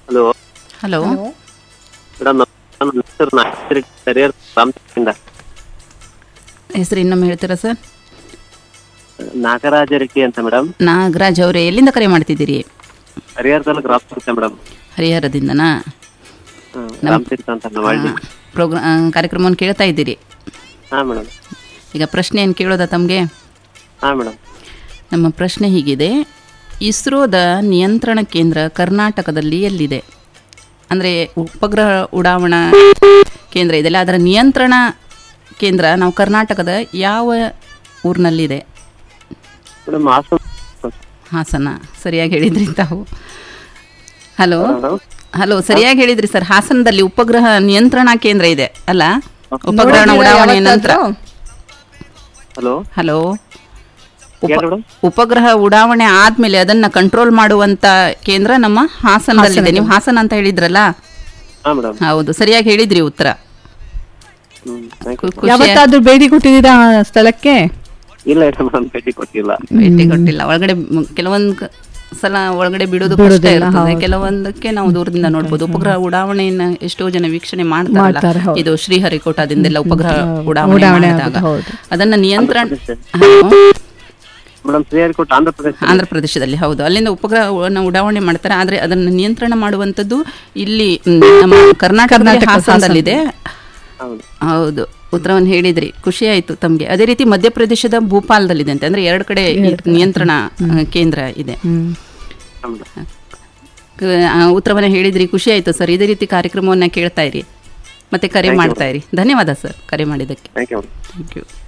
Hello hello madam ನನ್ನ ಹೆಸರು Nagendra career ರಾಮಚಂದ್ರಿಂದ ಹೆಸರು ಇನ್ನೊಮ್ಮೆ ಹೇಳ್ತೀರಾ ಸರ್ ನಾಗರಾಜ ರೆಡ್ಡಿ ಅಂತ ಮೇಡಮ್ ನಾಗರಾಜ್ ಅವರೇ ಎಲ್ಲಿಂದ ಕರೆ ಮಾಡ್ತಿದ್ದೀರಿ ಹರಿಹರ ತಾಲೂಕು ರಾಮತೀರ್ಥ ಮೇಡಮ್ ಹರಿಹರದಿಂದನಾ ರಾಮತೀರ್ಥ ಅಂತ ನಮ್ಮ ಹಳ್ಳಿ ಪ್ರೋಗ್ರಾ ಕಾರ್ಯಕ್ರಮವನ್ನು ಕೇಳ್ತಾ ಇದ್ದೀರಿ ಹಾ ಮೇಡಮ್ ಈಗ ಪ್ರಶ್ನೆ ಏನು ಕೇಳೋದಾ ತಮಗೆ ಹಾ ಮೇಡಮ್ ನಮ್ಮ ಪ್ರಶ್ನೆ ಹೀಗಿದೆ ಇಸ್ರೋದ ನಿಯಂತ್ರಣ ಕೇಂದ್ರ ಕರ್ನಾಟಕದಲ್ಲಿ ಎಲ್ಲಿದೆ ಅಂದರೆ ಉಪಗ್ರಹ ಉಡಾವಣಾ ಕೇಂದ್ರ ಇದೆಯಲ್ಲ ಅದರ ನಿಯಂತ್ರಣ ಕೇಂದ್ರ ನಾವು ಕರ್ನಾಟಕದ ಯಾವ ಊರಿನಲ್ಲಿದೆ ಮೇಡಮ್ ಹಾಸನ ಹಾಸನ ಸರಿಯಾಗಿ ಹೇಳಿದ್ರಿ ತಾವು ಹಲೋ ಮೇಡಮ್ ಹಲೋ ಸರಿಯಾಗಿ ಹೇಳಿದ್ರಿ ಸರ್ ಹಾಸನದಲ್ಲಿ ಉಪಗ್ರಹ ನಿಯಂತ್ರಣಾ ಕೇಂದ್ರ ಇದೆ ಅಲ್ಲ ಉಪಗ್ರಹ ಉಡಾವಣೆಯ ನಂತರ ಹಲೋ ಹಲೋ ಉಪ ಹೇಳಿ ಮೇಡಮ್ ಉಪಗ್ರಹ ಉಡಾವಣೆ ಆದ್ಮೇಲೆ ಅದನ್ನ ಕಂಟ್ರೋಲ್ ಮಾಡುವಂತ ಕೇಂದ್ರ ನಮ್ಮ ಹಾಸನದಲ್ಲಿದೆ ನೀವು ಹಾಸನ ಅಂತ ಹೇಳಿದ್ರಲ್ಲ ಹಾ ಮೇಡಮ್ ಹೌದು ಸರಿಯಾಗಿ ಹೇಳಿದ್ರಿ ಉತ್ತರ ಹ್ಮ್ thank you. ಖು- ಖುಷಿ ಯಾವತ್ತಾದ್ರೂ ಭೇಟಿ ಕೊಟ್ಟಿದ್ದೀರಾ ಆ ಸ್ಥಳಕ್ಕೆ ಇಲ್ಲ ಮೇಡಮ್ ಭೇಟಿ ಕೊಟ್ಟಿಲ್ಲ ಭೇಟಿ ಕೊಟ್ಟಿಲ್ಲ ಒಳಗಡೆ ಮ್- ಕೆಲವೊಂದು ಕ- ಸಲ ಒಳಗಡೆ ಬಿಡೋದು ಕಷ್ಟ ಇರ್ತದೆ ಕೆಲವೊಂದಕ್ಕೆ ನಾವು ದೂರದಿಂದ ನೋಡ್ಬೋದು ಉಪಗ್ರಹ ಉಡಾವಣೆಯನ್ನ ಎಷ್ಟೋ ಜನ ವೀಕ್ಷಣೆ ಮಾಡ್ತಾರೆ, ಮಾಡ್ತಾರಲ್ಲ ಹೌದು. ಇದು ಶ್ರೀಹರಿಕೋಟಾದಿಂದೆಲ್ಲ ಉಪಗ್ರಹ ಉಡಾವಣೆ ಉಡಾವಣೆ ಮಾಡಿದಾಗ ಆಗೋದು, ಹೌದು. ಅದನ್ನ ನಿಯಂತ್ರಣ ಮೇಡಮ್ ಶ್ರೀಹರಿಕೋಟ ಆಂಧ್ರ ಪ್ರದೇಶ ಆಂಧ್ರ ಪ್ರದೇಶದಲ್ಲಿ ಹೌದು ಅಲ್ಲಿಂದ ಉಪಗ್ರಹವನ್ನು ಉಡಾವಣೆ ಮಾಡ್ತಾರೆ ಆದರೆ ಅದನ್ನು ನಿಯಂತ್ರಣ ಮಾಡುವಂಥದ್ದು ಇಲ್ಲಿ ಮ್, ನಮ್ಮ ಕರ್ನಾಟಕದಲ್ಲಿ ಹಾಸನದಲ್ಲಿದೆ ಹೌದು ಹೌದು ಉತ್ತರವನ್ನು ಹೇಳಿದ್ರಿ ಖುಷಿ ಆಯಿತು ತಮಗೆ ಅದೇ ರೀತಿ ಮಧ್ಯಪ್ರದೇಶದ ಭೂಪಾಲದಲ್ಲಿದೆ ಅಂತೆ ಅಂದರೆ ಎರಡು ಕಡೆ ಈ ನಿಯಂತ್ರಣ ಆ, ಕೇಂದ್ರ ಇದೆ ಹ್ಮ್ ಹಾ ಮೇಡಮ್ ಕ- ಆ, ಉತ್ತರವನ್ನು ಹೇಳಿದ್ರಿ ಖುಷಿ ಆಯಿತು ಸರ್ ಇದೇ ರೀತಿ ಕಾರ್ಯಕ್ರಮವನ್ನು ಕೇಳ್ತಾ ಇರಿ ಮತ್ತೆ ಕರೆ ಮಾಡ್ತಾ ಇರಿ ಧನ್ಯವಾದ ಸರ್ ಕರೆ ಮಾಡಿದ್ದಕ್ಕೆ thank you madam thank you